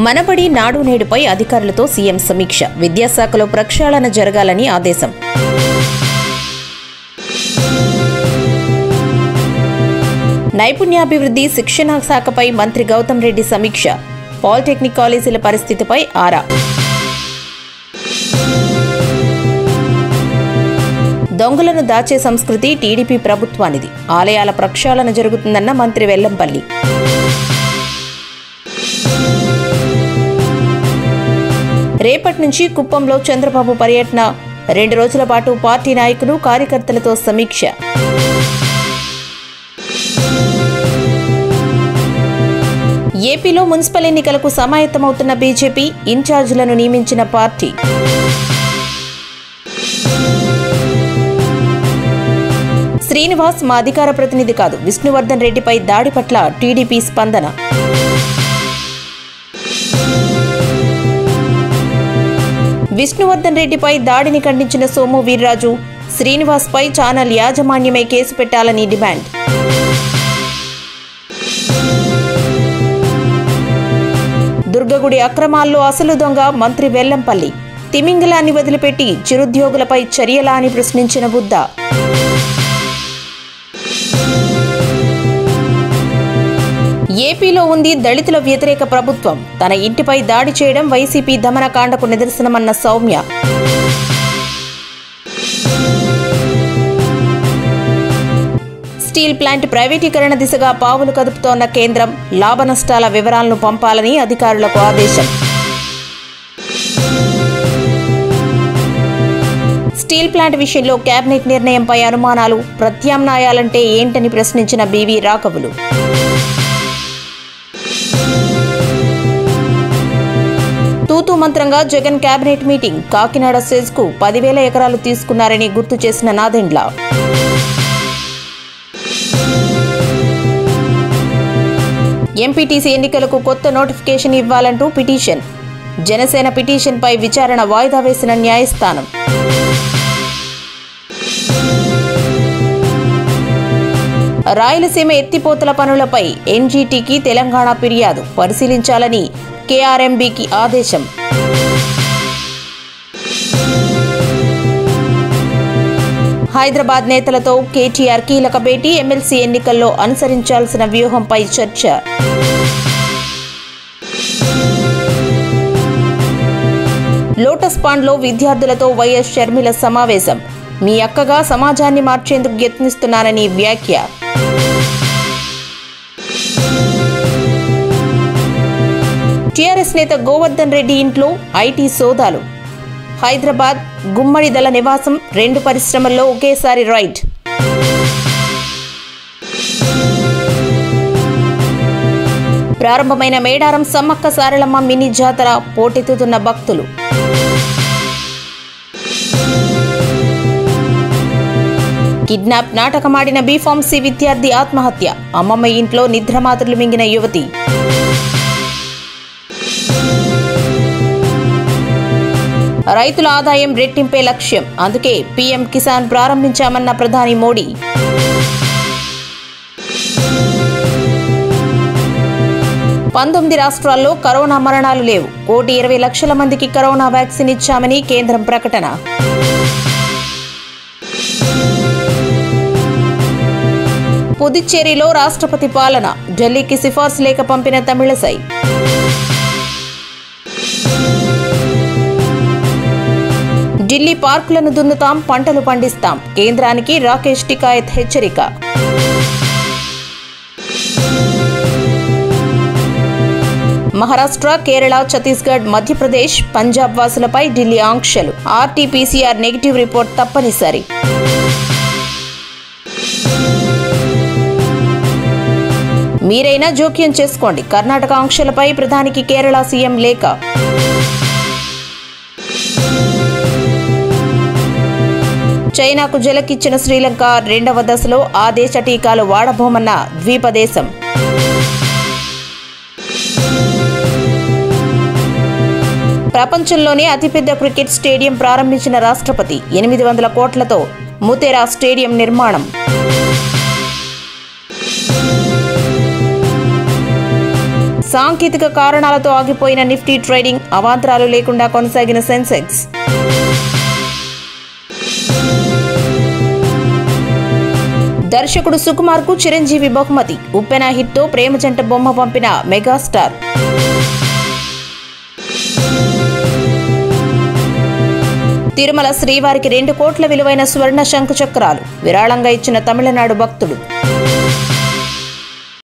మనబడి నాడు నేడుపై అధికారులతో సీఎం సమీక్ష విద్యాశాఖలో ప్రక్షాళన జరగాలని ఆదేశం నైపుణ్యాభివృద్ధి శిక్షణ శాఖపై మంత్రి గౌతమ్ రెడ్డి సమీక్ష పాలిటెక్నిక్ కాలేజీల పరిస్థితిపై ఆరా దొంగలను దాచే సంస్కృతి టీడీపీ ప్రభుత్వానిది ఆలయాల ప్రక్షాళన జరుగుతుందన్న మంత్రి వెల్లంపల్లి రేపటి నుంచి కుప్పంలో చంద్రబాబు పర్యటన రెండు రోజుల పాటు పార్టీ నాయకులు కార్యకర్తలతో సమీక్ష ఏపీలో మున్సిపల్ ఎన్నికలకు సమాయత్తమవుతున్న బీజేపీ ఇన్ఛార్జీలను నియమించిన పార్టీ శ్రీనివాస్ మా అధికార ప్రతినిధి కాదు విష్ణువర్ధన్ రెడ్డిపై దాడి పట్ల టీడీపీ స్పందన విష్ణువర్ధన్ రెడ్డిపై దాడిని ఖండించిన సోము వీర్రాజు శ్రీనివాస్పై ఛానల్ యాజమాన్యమే కేసు పెట్టాలని డిమాండ్ దుర్గగుడి అక్రమాల్లో అసలు దొంగ మంత్రి వెల్లంపల్లి తిమింగలాన్ని వదిలిపెట్టి చిరుద్యోగులపై చర్యలా అని ప్రశ్నించిన బుద్ధ ఏపీలో ఉంది దళితుల వ్యతిరేక ప్రభుత్వం తన ఇంటిపై దాడి చేయడం వైసీపీ దమనకాండకు నిదర్శనమన్న సౌమ్య స్టీల్ ప్లాంట్ ప్రైవేటీకరణ దిశగా పావులు కదుపుతోన్న కేంద్రం లాభనష్టాల వివరాలను పంపాలని అధికారులకు ఆదేశం స్టీల్ ప్లాంట్ విషయంలో కేబినెట్ నిర్ణయంపై అనుమానాలు ప్రత్యామ్నాయాలంటే ఏంటని ప్రశ్నించిన బీవీ రాఘవులు తూతూ మంత్రంగా Jagan cabinet meeting Kakinada SEZ కు పదివేల ఎకరాలు తీసుకున్నారని గుర్తు చేసిన నాదెండ్ల ఎంపీటీసీ ఎన్నికలకు కొత్త నోటిఫికేషన్ ఇవ్వాలంటూ పిటిషన్ జనసేన పిటిషన్పై విచారణ వాయిదా వేసిన న్యాయస్థానం రాయలసీమ ఎత్తిపోతల పనులపై ఎన్జీటీకి తెలంగాణ ఫిర్యాదు పరిశీలించాలని కేఆర్ఎంబీకి ఆదేశం హైదరాబాద్ నేతలతో కేటీఆర్ కీలక భేటీ ఎమ్మెల్సీ ఎన్నికల్లో అనుసరించాల్సిన వ్యూహంపై చర్చ లోటస్ పాండ్లో విద్యార్థులతో వైఎస్ షర్మిల సమావేశం మీ అక్కగా సమాజాన్ని మార్చేందుకు యత్నిస్తున్నానని వ్యాఖ్య టీఆర్ఎస్ నేత గోవర్ధన్ రెడ్డి ఇంట్లో ఐటీ సోదాలు హైదరాబాద్ గుమ్మడి దళ నివాసం రెండు పరిశ్రమల్లో ఒకేసారి రైడ్ ప్రారంభమైన మేడారం సమ్మక్క సారలమ్మ మినీ జాతర పోటెత్తుతున్న భక్తులు కిడ్నాప్ నాటకమాడిన బీఫార్మసీ విద్యార్థి ఆత్మహత్య అమ్మమ్మ ఇంట్లో నిద్రమాత్రలు మింగిన యువతి రైతుల ఆదాయం రెట్టింపే లక్ష్యం అందుకే పీఎం కిసాన్ ప్రారంభించామన్న ప్రధాని మోడీ పంతొమ్మిది రాష్ట్రాల్లో కరోనా మరణాలు లేవు కోటి ఇరవై లక్షల మందికి కరోనా వ్యాక్సిన్ ఇచ్చామని కేంద్రం ప్రకటన పుదుచ్చేరిలో రాష్ట్రపతి పాలన ఢిల్లీకి సిఫార్సు లేఖ పంపిన తమిళసై ఢిల్లీ పార్కులను దున్నుతాం పంటలు పండిస్తాం కేంద్రానికి రాకేష్ టికాయత్ హెచ్చరిక మహారాష్ట్ర కేరళ ఛత్తీస్గఢ్ మధ్యప్రదేశ్ పంజాబ్ వాసులపై ఢిల్లీ ఆంక్షలు ఆర్టీపీసీఆర్ నెగిటివ్ రిపోర్ట్ తప్పనిసరి మీరైనా జోక్యం చేసుకోండి కర్ణాటక ఆంక్షలపై ప్రధానికి కేరళ సీఎం లేఖ చైనాకు జలకిచ్చిన శ్రీలంక రెండవ దశలో ఆ దేశ టీకాలు వాడబోమన్న ద్వీపదేశం ప్రపంచంలోనే అతిపెద్ద క్రికెట్ స్టేడియం ప్రారంభించిన రాష్ట్రపతి ఎనిమిది వందల కోట్లతో ముతేరా స్టేడియం నిర్మాణం సాంకేతిక కారణాలతో ఆగిపోయిన నిఫ్టీ ట్రేడింగ్ అవాంతరాలు లేకుండా కొనసాగిన సెన్సెక్స్ దర్శకుడు సుకుమార్కు చిరంజీవి బహుమతి ఉప్పెన హిట్తో ప్రేమ జంట బొమ్మ పంపిన మెగాస్టార్ తిరుమల శ్రీవారికి రెండు కోట్ల విలువైన స్వర్ణ శంకు చక్రాలు విరాళంగా ఇచ్చిన తమిళనాడు భక్తుడు